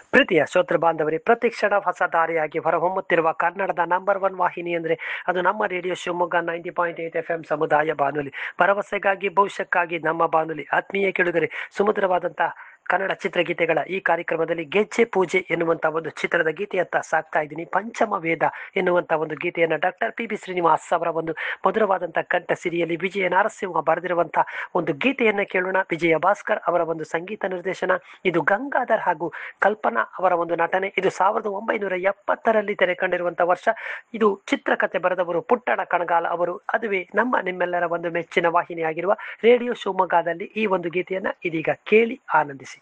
ಪ್ರೀತಿಯ ಶ್ರೋತೃ ಬಾಂಧವರೇ ಪ್ರತಿ ಕ್ಷಣ ಹೊಸ ದಾರಿಯಾಗಿ ಹೊರಹೊಮ್ಮುತ್ತಿರುವ ಕನ್ನಡದ ನಂಬರ್ ಒನ್ ವಾಹಿನಿ ಅಂದರೆ ಅದು ನಮ್ಮ radio Shivamogga ninety point eight F M ಸಮುದಾಯ ಬಾನುಲಿ ಭರವಸೆಗಾಗಿ ಭವಿಷ್ಯಕ್ಕಾಗಿ ನಮ್ಮ ಬಾನುಲಿ ಆತ್ಮೀಯ ಕೆಳುಗರೆ ಸುಮಧುರವಾದಂಥ ಕನ್ನಡ ಚಿತ್ರಗೀತೆಗಳ ಈ ಕಾರ್ಯಕ್ರಮದಲ್ಲಿ ಗೆಜ್ಜೆ ಪೂಜೆ ಎನ್ನುವಂಥ ಒಂದು ಚಿತ್ರದ ಗೀತೆಯತ್ತ ಸಾಕ್ತಾ ಇದ್ದೀನಿ ಪಂಚಮ ವೇದ ಎನ್ನುವಂಥ ಒಂದು ಗೀತೆಯನ್ನು ಡಾಕ್ಟರ್ ಪಿ ಬಿ ಶ್ರೀನಿವಾಸ್ ಅವರ ಒಂದು ಮಧುರವಾದಂಥ ಕಂಠ ಸಿರಿಯಲ್ಲಿ ವಿಜಯ ನರಸಿಂಹ ಬರೆದಿರುವಂಥ ಒಂದು ಗೀತೆಯನ್ನು ಕೇಳೋಣ ವಿಜಯ ಭಾಸ್ಕರ್ ಅವರ ಒಂದು ಸಂಗೀತ ನಿರ್ದೇಶನ ಇದು ಗಂಗಾಧರ್ ಹಾಗೂ ಕಲ್ಪನಾ ಅವರ ಒಂದು ನಟನೆ ಇದು ಸಾವಿರದ ಒಂಬೈನೂರ ಎಪ್ಪತ್ತರಲ್ಲಿ ತೆರೆ ಕಂಡಿರುವಂಥ ವರ್ಷ ಇದು ಚಿತ್ರಕಥೆ ಬರೆದವರು ಪುಟ್ಟಣ ಕಣಗಾಲ ಅವರು ಅದುವೇ ನಮ್ಮ ನಿಮ್ಮೆಲ್ಲರ ಒಂದು ಮೆಚ್ಚಿನ ವಾಹಿನಿಯಾಗಿರುವ ರೇಡಿಯೋ ಶಿವಮೊಗ್ಗದಲ್ಲಿ ಈ ಒಂದು ಗೀತೆಯನ್ನು ಇದೀಗ ಕೇಳಿ ಆನಂದಿಸಿ